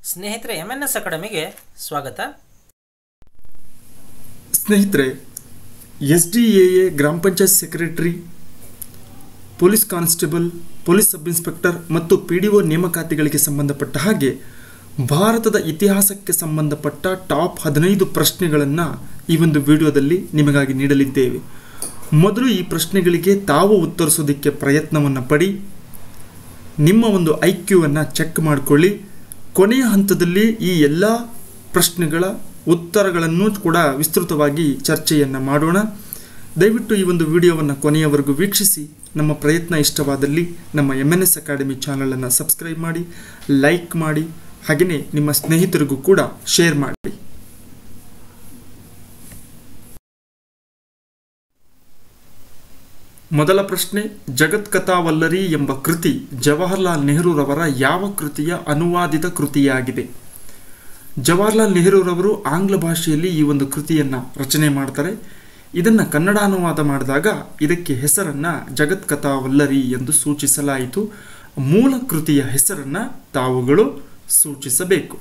ಸ್ನೇಹಿತರೆ M N S ಅಕಾಡೆಮಿಗೆ ಸ್ವಾಗತ ಸ್ನೇಹಿತರೆ ಎಸ್ ಡಿ ಎ ಎ ಗ್ರಾಮ panchayat secretary police constable police sub inspector ಮತ್ತು ಪಿ ಡಿ ಒ ನೇಮಕಾತಿಗಳಿಗೆ ಸಂಬಂಧಪಟ್ಟ ಹಾಗೆ ಭಾರತದ ಇತಿಹಾಸಕ್ಕೆ ಸಂಬಂಧಪಟ್ಟ ಟಾಪ್ ಹದಿನೈದು ಪ್ರಶ್ನೆಗಳನ್ನು ಈ ಒಂದು ವಿಡಿಯೋದಲ್ಲಿ ನಿಮಗಾಗಿ ನೀಡಲಿದ್ದೇವೆ ಮೊದಲು ಈ ಪ್ರಶ್ನೆಗಳಿಗೆ ತಾವು ಉತ್ತರಿಸೋದಕ್ಕೆ ಪ್ರಯತ್ನವನ್ನು ಪಡಿ ನಿಮ್ಮ ಒಂದು ಐ ಕ್ಯೂವನ್ನು ಚೆಕ್ ಮಾಡಿಕೊಳ್ಳಿ ಕೊನೆಯ ಹಂತದಲ್ಲಿ ಈ ಎಲ್ಲ ಪ್ರಶ್ನೆಗಳ ಉತ್ತರಗಳನ್ನು ಕೂಡ ವಿಸ್ತೃತವಾಗಿ ಚರ್ಚೆಯನ್ನು ಮಾಡೋಣ ದಯವಿಟ್ಟು ಈ ಒಂದು ವಿಡಿಯೋವನ್ನು ಕೊನೆಯವರೆಗೂ ವೀಕ್ಷಿಸಿ ನಮ್ಮ ಪ್ರಯತ್ನ ಇಷ್ಟವಾದಲ್ಲಿ ನಮ್ಮ ಎಮ್ ಎನ್ ಎಸ್ ಅಕಾಡೆಮಿ ಚಾನಲನ್ನು ಸಬ್ಸ್ಕ್ರೈಬ್ ಮಾಡಿ ಲೈಕ್ ಮಾಡಿ ಹಾಗೆಯೇ ನಿಮ್ಮ ಸ್ನೇಹಿತರಿಗೂ ಕೂಡ ಶೇರ್ ಮಾಡಿ ಮೊದಲ ಪ್ರಶ್ನೆ ಜಗತ್ ಕಥಾವಲ್ಲರಿ ಎಂಬ ಕೃತಿ ಜವಾಹರ್ಲಾಲ್ ನೆಹರೂರವರ ಯಾವ ಕೃತಿಯ ಅನುವಾದಿತ ಕೃತಿಯಾಗಿದೆ ಜವಾಹರ್ಲಾಲ್ ನೆಹರೂರವರು ಆಂಗ್ಲ ಭಾಷೆಯಲ್ಲಿ ಈ ಒಂದು ಕೃತಿಯನ್ನು ರಚನೆ ಮಾಡ್ತಾರೆ ಇದನ್ನು ಕನ್ನಡ ಅನುವಾದ ಮಾಡಿದಾಗ ಇದಕ್ಕೆ ಹೆಸರನ್ನು ಜಗತ್ ಕಥಾವಲ್ಲರಿ ಎಂದು ಸೂಚಿಸಲಾಯಿತು ಮೂಲ ಕೃತಿಯ ಹೆಸರನ್ನು ತಾವುಗಳು ಸೂಚಿಸಬೇಕು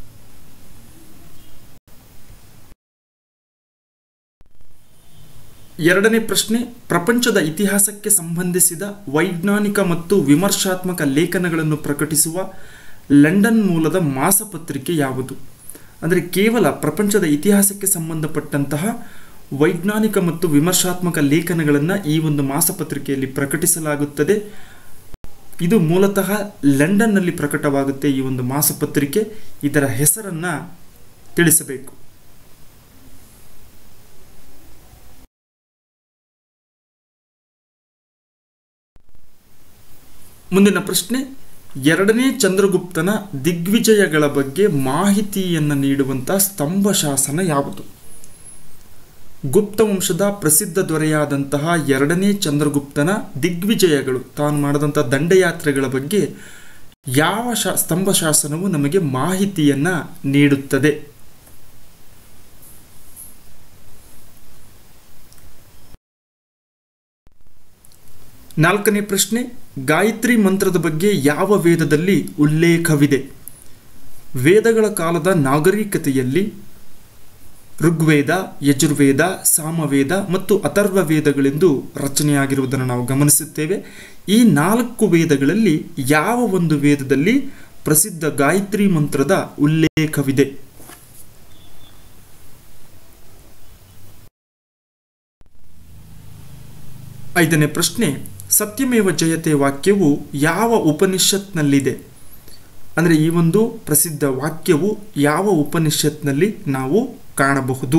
ಎರಡನೇ ಪ್ರಶ್ನೆ ಪ್ರಪಂಚದ ಇತಿಹಾಸಕ್ಕೆ ಸಂಬಂಧಿಸಿದ ವೈಜ್ಞಾನಿಕ ಮತ್ತು ವಿಮರ್ಶಾತ್ಮಕ ಲೇಖನಗಳನ್ನು ಪ್ರಕಟಿಸುವ ಲಂಡನ್ ಮೂಲದ ಮಾಸಪತ್ರಿಕೆ ಯಾವುದು ಅಂದರೆ ಕೇವಲ ಪ್ರಪಂಚದ ಇತಿಹಾಸಕ್ಕೆ ಸಂಬಂಧಪಟ್ಟಂತಹ ವೈಜ್ಞಾನಿಕ ಮತ್ತು ವಿಮರ್ಶಾತ್ಮಕ ಲೇಖನಗಳನ್ನು ಈ ಒಂದು ಮಾಸಪತ್ರಿಕೆಯಲ್ಲಿ ಪ್ರಕಟಿಸಲಾಗುತ್ತದೆ ಇದು ಮೂಲತಃ ಲಂಡನ್ನಲ್ಲಿ ಪ್ರಕಟವಾಗುತ್ತೆ ಈ ಒಂದು ಮಾಸಪತ್ರಿಕೆ ಇದರ ಹೆಸರನ್ನು ತಿಳಿಸಬೇಕು ಮುಂದಿನ ಪ್ರಶ್ನೆ ಎರಡನೇ ಚಂದ್ರಗುಪ್ತನ ದಿಗ್ವಿಜಯಗಳ ಬಗ್ಗೆ ಮಾಹಿತಿಯನ್ನು ನೀಡುವಂಥ ಸ್ತಂಭ ಶಾಸನ ಯಾವುದು ಗುಪ್ತ ವಂಶದ ಪ್ರಸಿದ್ಧ ದೊರೆಯಾದಂತಹ ಎರಡನೇ ಚಂದ್ರಗುಪ್ತನ ದಿಗ್ವಿಜಯಗಳು ತಾನು ಮಾಡಿದಂಥ ದಂಡಯಾತ್ರೆಗಳ ಬಗ್ಗೆ ಯಾವ ಶಾ ಸ್ತಂಭ ಶಾಸನವು ನಮಗೆ ಮಾಹಿತಿಯನ್ನ ನೀಡುತ್ತದೆ ನಾಲ್ಕನೇ ಪ್ರಶ್ನೆ ಗಾಯತ್ರಿ ಮಂತ್ರದ ಬಗ್ಗೆ ಯಾವ ವೇದದಲ್ಲಿ ಉಲ್ಲೇಖವಿದೆ ವೇದಗಳ ಕಾಲದ ನಾಗರಿಕತೆಯಲ್ಲಿ ಋಗ್ವೇದ ಯಜುರ್ವೇದ ಸಾಮವೇದ ಮತ್ತು ಅಥರ್ವ ವೇದಗಳೆಂದು ರಚನೆಯಾಗಿರುವುದನ್ನು ನಾವು ಗಮನಿಸುತ್ತೇವೆ ಈ ನಾಲ್ಕು ವೇದಗಳಲ್ಲಿ ಯಾವ ಒಂದು ವೇದದಲ್ಲಿ ಪ್ರಸಿದ್ಧ ಗಾಯತ್ರಿ ಮಂತ್ರದ ಉಲ್ಲೇಖವಿದೆ ಐದನೇ ಪ್ರಶ್ನೆ ಸತ್ಯಮೇವ ಜಯತೆ ವಾಕ್ಯವು ಯಾವ ಉಪನಿಷತ್ನಲ್ಲಿದೆ ಅಂದರೆ ಈ ಒಂದು ಪ್ರಸಿದ್ಧ ವಾಕ್ಯವು ಯಾವ ಉಪನಿಷತ್ನಲ್ಲಿ ನಾವು ಕಾಣಬಹುದು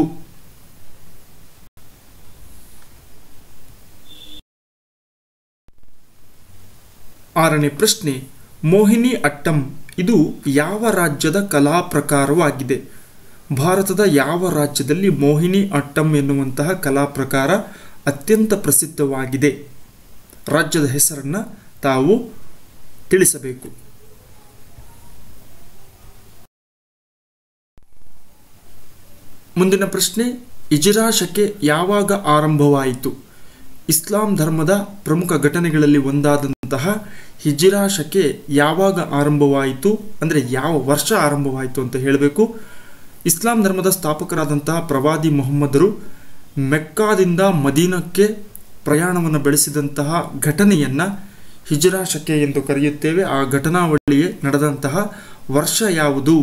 ಆರನೇ ಪ್ರಶ್ನೆ ಮೋಹಿನಿ ಅಟ್ಟಂ ಇದು ಯಾವ ರಾಜ್ಯದ ಕಲಾ ಪ್ರಕಾರವಾಗಿದೆ ಭಾರತದ ಯಾವ ರಾಜ್ಯದಲ್ಲಿ ಮೋಹಿನಿ ಅಟ್ಟಂ ಎನ್ನುವಂತಹ ಕಲಾ ಪ್ರಕಾರ ಅತ್ಯಂತ ಪ್ರಸಿದ್ಧವಾಗಿದೆ ರಾಜ್ಯದ ಹೆಸರನ್ನು ತಾವು ತಿಳಿಸಬೇಕು ಮುಂದಿನ ಪ್ರಶ್ನೆ ಇಜಿರಾ ಶಕೆ ಯಾವಾಗ ಆರಂಭವಾಯಿತು ಇಸ್ಲಾಂ ಧರ್ಮದ ಪ್ರಮುಖ ಘಟನೆಗಳಲ್ಲಿ ಒಂದಾದಂತಹ ಹಿಜಿರಾ ಶಕೆ ಯಾವಾಗ ಆರಂಭವಾಯಿತು ಅಂದರೆ ಯಾವ ವರ್ಷ ಆರಂಭವಾಯಿತು ಅಂತ ಹೇಳಬೇಕು ಇಸ್ಲಾಂ ಧರ್ಮದ ಸ್ಥಾಪಕರಾದಂತಹ ಪ್ರವಾದಿ ಮೊಹಮ್ಮದರು ಮೆಕ್ಕಾದಿಂದ ಮದೀನಕ್ಕೆ ಪ್ರಯಾಣವನ್ನು ಬೆಳೆಸಿದಂತಹ ಘಟನೆಯನ್ನು ಹಿಜರಾ ಶಕೆ ಎಂದು ಕರೆಯುತ್ತೇವೆ ಆ ಘಟನಾವಳಿಯೇ ನಡೆದಂತಹ ವರ್ಷ ಯಾವುದು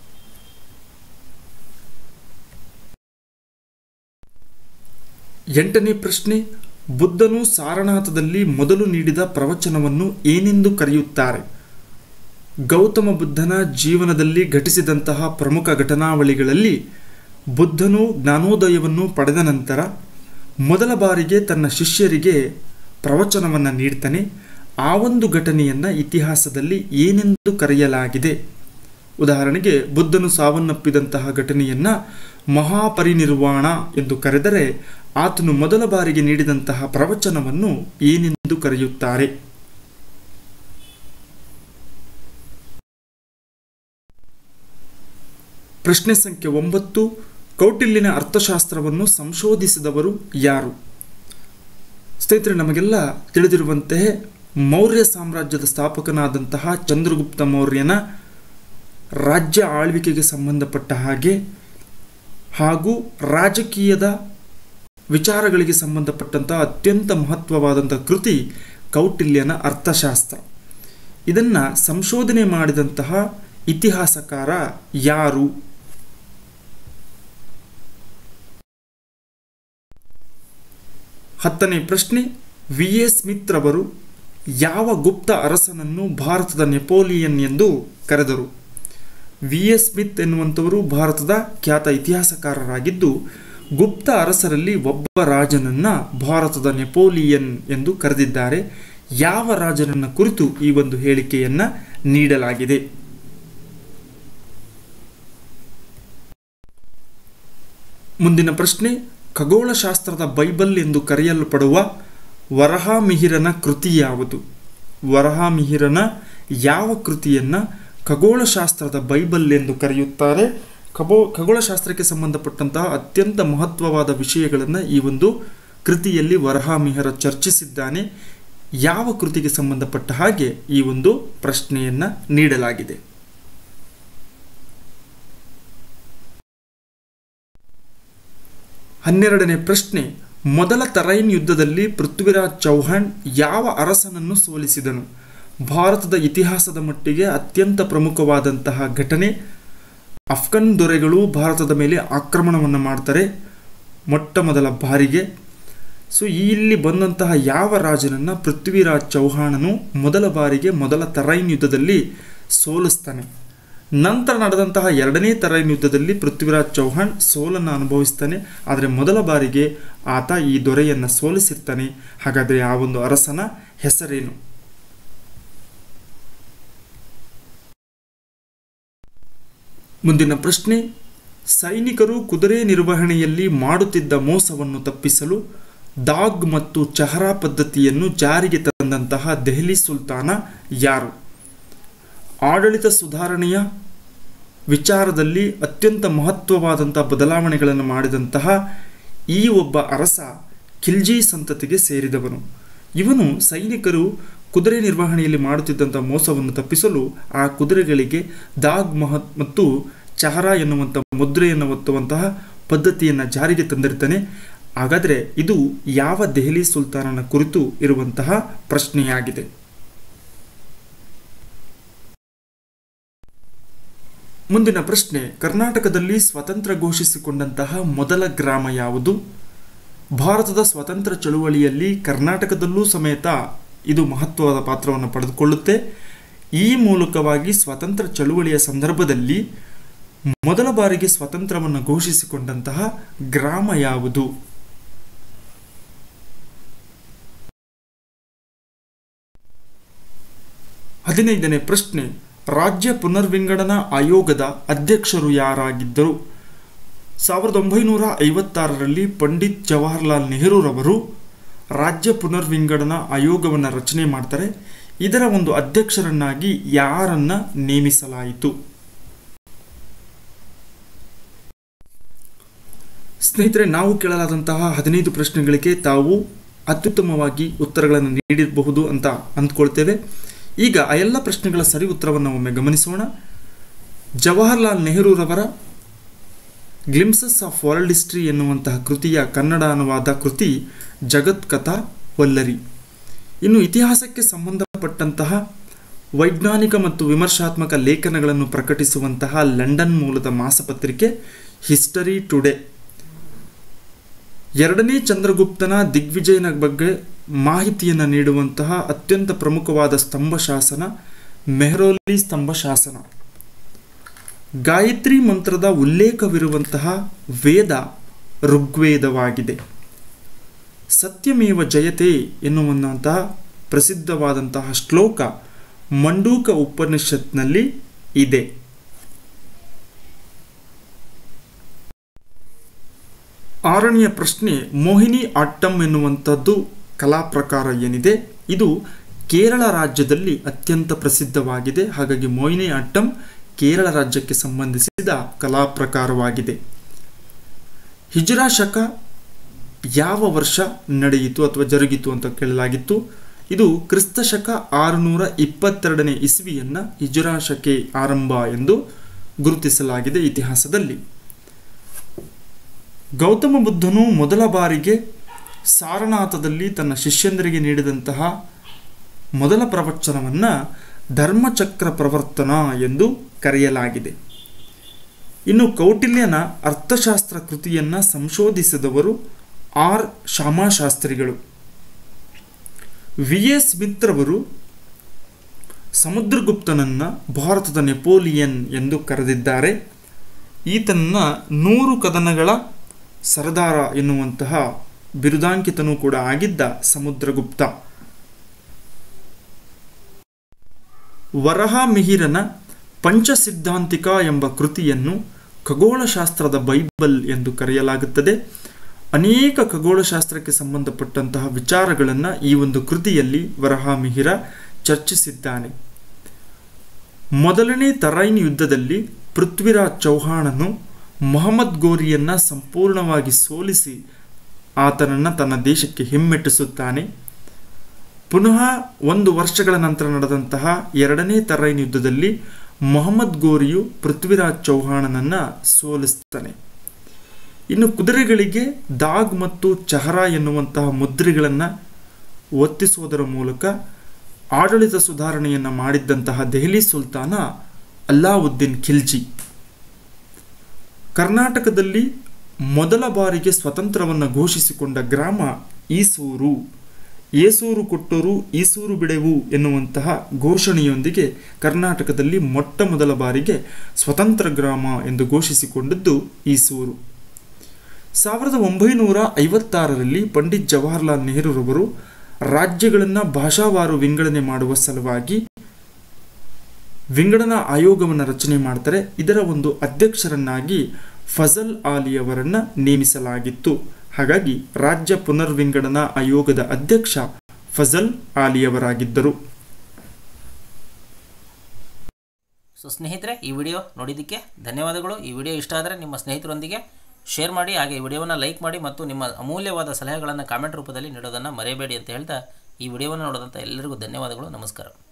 ಎಂಟನೇ ಪ್ರಶ್ನೆ ಬುದ್ಧನು ಸಾರನಾಥದಲ್ಲಿ ಮೊದಲು ನೀಡಿದ ಪ್ರವಚನವನ್ನು ಏನೆಂದು ಕರೆಯುತ್ತಾರೆ ಗೌತಮ ಬುದ್ಧನ ಜೀವನದಲ್ಲಿ ಘಟಿಸಿದಂತಹ ಪ್ರಮುಖ ಘಟನಾವಳಿಗಳಲ್ಲಿ ಬುದ್ಧನು ಜ್ಞಾನೋದಯವನ್ನು ಪಡೆದ ನಂತರ ಮೊದಲ ಬಾರಿಗೆ ತನ್ನ ಶಿಷ್ಯರಿಗೆ ಪ್ರವಚನವನ್ನು ನೀಡ್ತಾನೆ ಆ ಒಂದು ಘಟನೆಯನ್ನು ಇತಿಹಾಸದಲ್ಲಿ ಏನೆಂದು ಕರೆಯಲಾಗಿದೆ ಉದಾಹರಣೆಗೆ ಬುದ್ಧನು ಸಾವನ್ನಪ್ಪಿದಂತಹ ಘಟನೆಯನ್ನು ಮಹಾಪರಿನಿರ್ವಾಣ ಎಂದು ಕರೆದರೆ ಆತನು ಮೊದಲ ಬಾರಿಗೆ ನೀಡಿದಂತಹ ಪ್ರವಚನವನ್ನು ಏನೆಂದು ಕರೆಯುತ್ತಾರೆ ಪ್ರಶ್ನೆ ಸಂಖ್ಯೆ ಒಂಬತ್ತು ಕೌಟಿಲ್ಯನ ಅರ್ಥಶಾಸ್ತ್ರವನ್ನು ಸಂಶೋಧಿಸಿದವರು ಯಾರು ಸ್ನೇಹಿತರೆ ನಮಗೆಲ್ಲ ತಿಳಿದಿರುವಂತೆ ಮೌರ್ಯ ಸಾಮ್ರಾಜ್ಯದ ಸ್ಥಾಪಕನಾದಂತಹ ಚಂದ್ರಗುಪ್ತ ಮೌರ್ಯನ ರಾಜ್ಯ ಆಳ್ವಿಕೆಗೆ ಸಂಬಂಧಪಟ್ಟ ಹಾಗೆ ಹಾಗೂ ರಾಜಕೀಯದ ವಿಚಾರಗಳಿಗೆ ಸಂಬಂಧಪಟ್ಟಂಥ ಅತ್ಯಂತ ಮಹತ್ವವಾದಂಥ ಕೃತಿ ಕೌಟಿಲ್ಯನ ಅರ್ಥಶಾಸ್ತ್ರ ಇದನ್ನು ಸಂಶೋಧನೆ ಮಾಡಿದಂತಹ ಇತಿಹಾಸಕಾರ ಯಾರು ಹತ್ತನೇ ಪ್ರಶ್ನೆ ವಿ ಎ ಸ್ಮಿತ್ ರವರು ಯಾವ ಗುಪ್ತ ಅರಸನನ್ನು ಭಾರತದ ನೆಪೋಲಿಯನ್ ಎಂದು ಕರೆದರು ವಿ ಎಸ್ ಸ್ಮಿತ್ ಎನ್ನುವಂಥವರು ಭಾರತದ ಖ್ಯಾತ ಇತಿಹಾಸಕಾರರಾಗಿದ್ದು ಗುಪ್ತ ಅರಸರಲ್ಲಿ ಒಬ್ಬ ರಾಜನನ್ನ ಭಾರತದ ನೆಪೋಲಿಯನ್ ಎಂದು ಕರೆದಿದ್ದಾರೆ ಯಾವ ರಾಜನನ್ನ ಕುರಿತು ಈ ಒಂದು ಹೇಳಿಕೆಯನ್ನ ನೀಡಲಾಗಿದೆ ಮುಂದಿನ ಪ್ರಶ್ನೆ ಖಗೋಳಶಾಸ್ತ್ರದ ಬೈಬಲ್ ಎಂದು ಕರೆಯಲ್ಪಡುವ ವರಹಾಮಿಹಿರನ ಕೃತಿ ಯಾವುದು ವರಹಾಮಿಹಿರನ ಯಾವ ಕೃತಿಯನ್ನ ಖಗೋಳಶಾಸ್ತ್ರದ ಬೈಬಲ್ ಎಂದು ಕರೆಯುತ್ತಾರೆ ಖಗೋ ಖಗೋಳಶಾಸ್ತ್ರಕ್ಕೆ ಸಂಬಂಧಪಟ್ಟಂತಹ ಅತ್ಯಂತ ಮಹತ್ವವಾದ ವಿಷಯಗಳನ್ನು ಈ ಒಂದು ಕೃತಿಯಲ್ಲಿ ವರಹಾಮಿಹರ ಚರ್ಚಿಸಿದ್ದಾನೆ ಯಾವ ಕೃತಿಗೆ ಸಂಬಂಧಪಟ್ಟ ಹಾಗೆ ಈ ಒಂದು ಪ್ರಶ್ನೆಯನ್ನ ನೀಡಲಾಗಿದೆ ಹನ್ನೆರಡನೇ ಪ್ರಶ್ನೆ ಮೊದಲ ತರೈನ್ ಯುದ್ಧದಲ್ಲಿ ಪೃಥ್ವಿರಾಜ್ ಚೌಹಾಣ್ ಯಾವ ಅರಸನನ್ನು ಸೋಲಿಸಿದನು ಭಾರತದ ಇತಿಹಾಸದ ಮಟ್ಟಿಗೆ ಅತ್ಯಂತ ಪ್ರಮುಖವಾದಂತಹ ಘಟನೆ ಅಫ್ಘನ್ ದೊರೆಗಳು ಭಾರತದ ಮೇಲೆ ಆಕ್ರಮಣವನ್ನು ಮಾಡ್ತಾರೆ ಮೊಟ್ಟ ಮೊದಲ ಬಾರಿಗೆ ಸೊ ಇಲ್ಲಿ ಬಂದಂತಹ ಯಾವ ರಾಜನನ್ನು ಪೃಥ್ವಿರಾಜ್ ಚೌಹಾಣನು ಮೊದಲ ಬಾರಿಗೆ ಮೊದಲ ತರೈನ್ ಯುದ್ಧದಲ್ಲಿ ಸೋಲಿಸ್ತಾನೆ ನಂತರ ನಡೆದಂತಹ ಎರಡನೇ ತರೈನ್ ಯುದ್ಧದಲ್ಲಿ ಪೃಥ್ವಿರಾಜ್ ಚೌಹಾಣ್ ಸೋಲನ್ನು ಅನುಭವಿಸ್ತಾನೆ ಆದರೆ ಮೊದಲ ಬಾರಿಗೆ ಆತ ಈ ದೊರೆಯನ್ನು ಸೋಲಿಸಿರ್ತಾನೆ ಹಾಗಾದರೆ ಆ ಒಂದು ಅರಸನ ಹೆಸರೇನು ಮುಂದಿನ ಪ್ರಶ್ನೆ ಸೈನಿಕರು ಕುದುರೆ ನಿರ್ವಹಣೆಯಲ್ಲಿ ಮಾಡುತ್ತಿದ್ದ ಮೋಸವನ್ನು ತಪ್ಪಿಸಲು ದಾಗ್ ಮತ್ತು ಚಹರಾ ಪದ್ಧತಿಯನ್ನು ಜಾರಿಗೆ ತಂದಂತಹ ದೆಹಲಿ ಸುಲ್ತಾನ ಯಾರು ಆಡಳಿತ ಸುಧಾರಣೆಯ ವಿಚಾರದಲ್ಲಿ ಅತ್ಯಂತ ಮಹತ್ವವಾದಂಥ ಬದಲಾವಣೆಗಳನ್ನು ಮಾಡಿದಂತಹ ಈ ಒಬ್ಬ ಅರಸ ಖಿಲ್ಜಿ ಸಂತತಿಗೆ ಸೇರಿದವನು ಇವನು ಸೈನಿಕರು ಕುದುರೆ ನಿರ್ವಹಣೆಯಲ್ಲಿ ಮಾಡುತ್ತಿದ್ದಂಥ ಮೋಸವನ್ನು ತಪ್ಪಿಸಲು ಆ ಕುದುರೆಗಳಿಗೆ ದಾಗ್ ಮಹತ್ ಮತ್ತು ಚಹರಾ ಎನ್ನುವಂಥ ಮುದ್ರೆಯನ್ನು ಒತ್ತುವಂತಹ ಪದ್ಧತಿಯನ್ನು ಜಾರಿಗೆ ತಂದಿರ್ತಾನೆ ಹಾಗಾದರೆ ಇದು ಯಾವ ದೆಹಲಿ ಸುಲ್ತಾನನ ಕುರಿತು ಇರುವಂತಹ ಪ್ರಶ್ನೆಯಾಗಿದೆ ಮುಂದಿನ ಪ್ರಶ್ನೆ ಕರ್ನಾಟಕದಲ್ಲಿ ಸ್ವತಂತ್ರ ಘೋಷಿಸಿಕೊಂಡಂತಹ ಮೊದಲ ಗ್ರಾಮ ಯಾವುದು ಭಾರತದ ಸ್ವತಂತ್ರ ಚಳುವಳಿಯಲ್ಲಿ ಕರ್ನಾಟಕದಲ್ಲೂ ಸಮೇತ ಇದು ಮಹತ್ವವಾದ ಪಾತ್ರವನ್ನು ಪಡೆದುಕೊಳ್ಳುತ್ತೆ ಈ ಮೂಲಕವಾಗಿ ಸ್ವತಂತ್ರ ಚಳುವಳಿಯ ಸಂದರ್ಭದಲ್ಲಿ ಮೊದಲ ಬಾರಿಗೆ ಸ್ವತಂತ್ರವನ್ನು ಘೋಷಿಸಿಕೊಂಡಂತಹ ಗ್ರಾಮ ಯಾವುದು ಹದಿನೈದನೇ ಪ್ರಶ್ನೆ ರಾಜ್ಯ ಪುನರ್ವಿಂಗಡನಾ ಆಯೋಗದ ಅಧ್ಯಕ್ಷರು ಯಾರಾಗಿದ್ದರು ಸಾವಿರದ ಒಂಬೈನೂರ ಐವತ್ತಾರರಲ್ಲಿ ಪಂಡಿತ್ ಜವಾಹರ್ಲಾಲ್ ನೆಹರೂರವರು ರಾಜ್ಯ ಪುನರ್ವಿಂಗಡನಾ ಆಯೋಗವನ್ನು ರಚನೆ ಮಾಡ್ತಾರೆ ಇದರ ಒಂದು ಅಧ್ಯಕ್ಷರನ್ನಾಗಿ ಯಾರನ್ನ ನೇಮಿಸಲಾಯಿತು ಸ್ನೇಹಿತರೆ ನಾವು ಕೇಳಲಾದಂತಹ ಹದಿನೈದು ಪ್ರಶ್ನೆಗಳಿಗೆ ತಾವು ಅತ್ಯುತ್ತಮವಾಗಿ ಉತ್ತರಗಳನ್ನು ನೀಡಿರಬಹುದು ಅಂತ ಅಂದ್ಕೊಳ್ತೇವೆ ಈಗ ಆ ಎಲ್ಲ ಪ್ರಶ್ನೆಗಳ ಸರಿ ಉತ್ತರವನ್ನು ಒಮ್ಮೆ ಗಮನಿಸೋಣ ಜವಾಹರ್ಲಾಲ್ ನೆಹರೂರವರ ಗ್ಲಿಮ್ಸಸ್ ಆಫ್ ವರ್ಲ್ಡ್ ಹಿಸ್ಟ್ರಿ ಎನ್ನುವಂತಹ ಕೃತಿಯ ಕನ್ನಡ ಅನುವಾದ ಕೃತಿ ಜಗತ್ ಕಥಾ ವಲ್ಲರಿ ಇನ್ನು ಇತಿಹಾಸಕ್ಕೆ ಸಂಬಂಧಪಟ್ಟಂತಹ ವೈಜ್ಞಾನಿಕ ಮತ್ತು ವಿಮರ್ಶಾತ್ಮಕ ಲೇಖನಗಳನ್ನು ಪ್ರಕಟಿಸುವಂತಹ ಲಂಡನ್ ಮೂಲದ ಮಾಸಪತ್ರಿಕೆ ಹಿಸ್ಟರಿ ಟುಡೇ ಎರಡನೇ ಚಂದ್ರಗುಪ್ತನ ದಿಗ್ವಿಜಯನ ಬಗ್ಗೆ ಮಾಹಿತಿಯನ್ನು ನೀಡುವಂತಹ ಅತ್ಯಂತ ಪ್ರಮುಖವಾದ ಸ್ತಂಭ ಶಾಸನ ಮೆಹರೋಲಿ ಸ್ತಂಭ ಶಾಸನ ಗಾಯತ್ರಿ ಮಂತ್ರದ ಉಲ್ಲೇಖವಿರುವಂತಹ ವೇದ ಋಗ್ವೇದವಾಗಿದೆ ಸತ್ಯಮೇವ ಜಯತೆ ಎನ್ನುವಂತಹ ಪ್ರಸಿದ್ಧವಾದಂತಹ ಶ್ಲೋಕ ಮಂಡೂಕ ಉಪನಿಷತ್ನಲ್ಲಿ ಇದೆ ಆರನೆಯ ಪ್ರಶ್ನೆ ಮೋಹಿನಿ ಆಟ್ಟಂ ಎನ್ನುವಂಥದ್ದು ಕಲಾ ಪ್ರಕಾರ ಏನಿದೆ ಇದು ಕೇರಳ ರಾಜ್ಯದಲ್ಲಿ ಅತ್ಯಂತ ಪ್ರಸಿದ್ಧವಾಗಿದೆ ಹಾಗಾಗಿ ಮೋಹಿನಿ ಆಟ್ಟಂ ಕೇರಳ ರಾಜ್ಯಕ್ಕೆ ಸಂಬಂಧಿಸಿದ ಕಲಾ ಪ್ರಕಾರವಾಗಿದೆ ಹಿಜರಾ ಶಕ ಯಾವ ವರ್ಷ ನಡೆಯಿತು ಅಥವಾ ಜರುಗಿತು ಅಂತ ಕೇಳಲಾಗಿತ್ತು ಇದು ಕ್ರಿಸ್ತಶಕ ಆರುನೂರ ಇಪ್ಪತ್ತೆರಡನೇ ಇಸ್ವಿಯನ್ನ ಹಿಜುರಾ ಶಕೆ ಆರಂಭ ಎಂದು ಗುರುತಿಸಲಾಗಿದೆ ಇತಿಹಾಸದಲ್ಲಿ ಗೌತಮ ಬುದ್ಧನು ಮೊದಲ ಬಾರಿಗೆ ಸಾರನಾಥದಲ್ಲಿ ತನ್ನ ಶಿಷ್ಯಂದರಿಗೆ ನೀಡಿದಂತಹ ಮೊದಲ ಪ್ರವಚನವನ್ನು ಧರ್ಮಚಕ್ರ ಪ್ರವರ್ತನ ಎಂದು ಕರೆಯಲಾಗಿದೆ ಇನ್ನು ಕೌಟಿಲ್ಯನ ಅರ್ಥಶಾಸ್ತ್ರ ಕೃತಿಯನ್ನು ಸಂಶೋಧಿಸಿದವರು ಆರ್ ಶಾಮಾಶಾಸ್ತ್ರಿಗಳು ವಿ ಎಸ್ ಮಿತ್ರವರು ಸಮುದ್ರಗುಪ್ತನನ್ನ ಭಾರತದ ನೆಪೋಲಿಯನ್ ಎಂದು ಕರೆದಿದ್ದಾರೆ ಈತನನ್ನ ನೂರು ಕದನಗಳ ಸರದಾರ ಎನ್ನುವಂತಹ ಬಿರುದಾಂಕಿತನೂ ಕೂಡ ಆಗಿದ್ದ ಸಮುದ್ರಗುಪ್ತ ವರಹಮಿಹಿರನ ಪಂಚಸಿದ್ಧಾಂತಿಕ ಎಂಬ ಕೃತಿಯನ್ನು ಖಗೋಳಶಾಸ್ತ್ರದ ಬೈಬಲ್ ಎಂದು ಕರೆಯಲಾಗುತ್ತದೆ ಅನೇಕ ಖಗೋಳಶಾಸ್ತ್ರಕ್ಕೆ ಸಂಬಂಧಪಟ್ಟಂತಹ ವಿಚಾರಗಳನ್ನು ಈ ಒಂದು ಕೃತಿಯಲ್ಲಿ ವರಹಮಿಹಿರ ಚರ್ಚಿಸಿದ್ದಾನೆ ಮೊದಲನೇ ತರೈನ್ ಯುದ್ಧದಲ್ಲಿ ಪೃಥ್ವಿರಾಜ್ ಚೌಹಾಣನು ಮೊಹಮ್ಮದ್ ಗೋರಿಯನ್ನ ಸಂಪೂರ್ಣವಾಗಿ ಸೋಲಿಸಿ ಆತನನ್ನು ತನ್ನ ದೇಶಕ್ಕೆ ಹಿಮ್ಮೆಟ್ಟಿಸುತ್ತಾನೆ ಪುನಃ ಒಂದು ವರ್ಷಗಳ ನಂತರ ನಡೆದಂತಹ ಎರಡನೇ ತರೈನ್ ಯುದ್ಧದಲ್ಲಿ ಮೊಹಮ್ಮದ್ ಗೋರಿಯು ಪೃಥ್ವಿರಾಜ್ ಚೌಹಾಣನನ್ನ ಸೋಲಿಸ್ತಾನೆ ಇನ್ನು ಕುದುರೆಗಳಿಗೆ ದಾಗ್ ಮತ್ತು ಚಹರಾ ಎನ್ನುವಂತಹ ಮುದ್ರೆಗಳನ್ನು ಒತ್ತಿಸುವುದರ ಮೂಲಕ ಆಡಳಿತ ಸುಧಾರಣೆಯನ್ನು ಮಾಡಿದ್ದಂತಹ ದೆಹಲಿ ಸುಲ್ತಾನ ಅಲ್ಲಾವುದ್ದೀನ್ ಖಿಲ್ಜಿ ಕರ್ನಾಟಕದಲ್ಲಿ ಮೊದಲ ಬಾರಿಗೆ ಸ್ವತಂತ್ರವನ್ನು ಘೋಷಿಸಿಕೊಂಡ ಗ್ರಾಮ ಈಸೂರು ಏಸೂರು ಕೊಟ್ಟರು ಈಸೂರು ಬಿಡೆವು ಎನ್ನುವಂತಹ ಘೋಷಣೆಯೊಂದಿಗೆ ಕರ್ನಾಟಕದಲ್ಲಿ ಮೊಟ್ಟ ಮೊದಲ ಬಾರಿಗೆ ಸ್ವತಂತ್ರ ಗ್ರಾಮ ಎಂದು ಘೋಷಿಸಿಕೊಂಡದ್ದು ಈಸೂರು ಸಾವಿರದ ಒಂಬೈನೂರ ಐವತ್ತಾರರಲ್ಲಿ ಪಂಡಿತ್ ಜವಾಹರ್ಲಾಲ್ ನೆಹರೂರವರು ರಾಜ್ಯಗಳನ್ನು ಭಾಷಾವಾರು ವಿಂಗಡಣೆ ಮಾಡುವ ಸಲುವಾಗಿ ವಿಂಗಡಣಾ ಆಯೋಗವನ್ನು ರಚನೆ ಮಾಡ್ತಾರೆ ಇದರ ಒಂದು ಅಧ್ಯಕ್ಷರನ್ನಾಗಿ ಫಜಲ್ ಆಲಿಯವರನ್ನ ನೇಮಿಸಲಾಗಿತ್ತು ಹಾಗಾಗಿ ರಾಜ್ಯ ಪುನರ್ವಿಂಗಡಣಾ ಆಯೋಗದ ಅಧ್ಯಕ್ಷ ಫಜಲ್ ಆಲಿಯವರಾಗಿದ್ದರು ಸೊ ಸ್ನೇಹಿತರೆ ಈ ವಿಡಿಯೋ ನೋಡಿದ್ದಕ್ಕೆ ಧನ್ಯವಾದಗಳು ಈ ವಿಡಿಯೋ ಇಷ್ಟ ಆದರೆ ನಿಮ್ಮ ಸ್ನೇಹಿತರೊಂದಿಗೆ ಶೇರ್ ಮಾಡಿ ಹಾಗೆ ಈ ವಿಡಿಯೋವನ್ನು ಲೈಕ್ ಮಾಡಿ ಮತ್ತು ನಿಮ್ಮ ಅಮೂಲ್ಯವಾದ ಸಲಹೆಗಳನ್ನು ಕಾಮೆಂಟ್ ರೂಪದಲ್ಲಿ ನೀಡೋದನ್ನು ಮರೆಯಬೇಡಿ ಅಂತ ಹೇಳ್ತಾ ಈ ವಿಡಿಯೋವನ್ನು ನೋಡಿದಂಥ ಎಲ್ಲರಿಗೂ ಧನ್ಯವಾದಗಳು ನಮಸ್ಕಾರ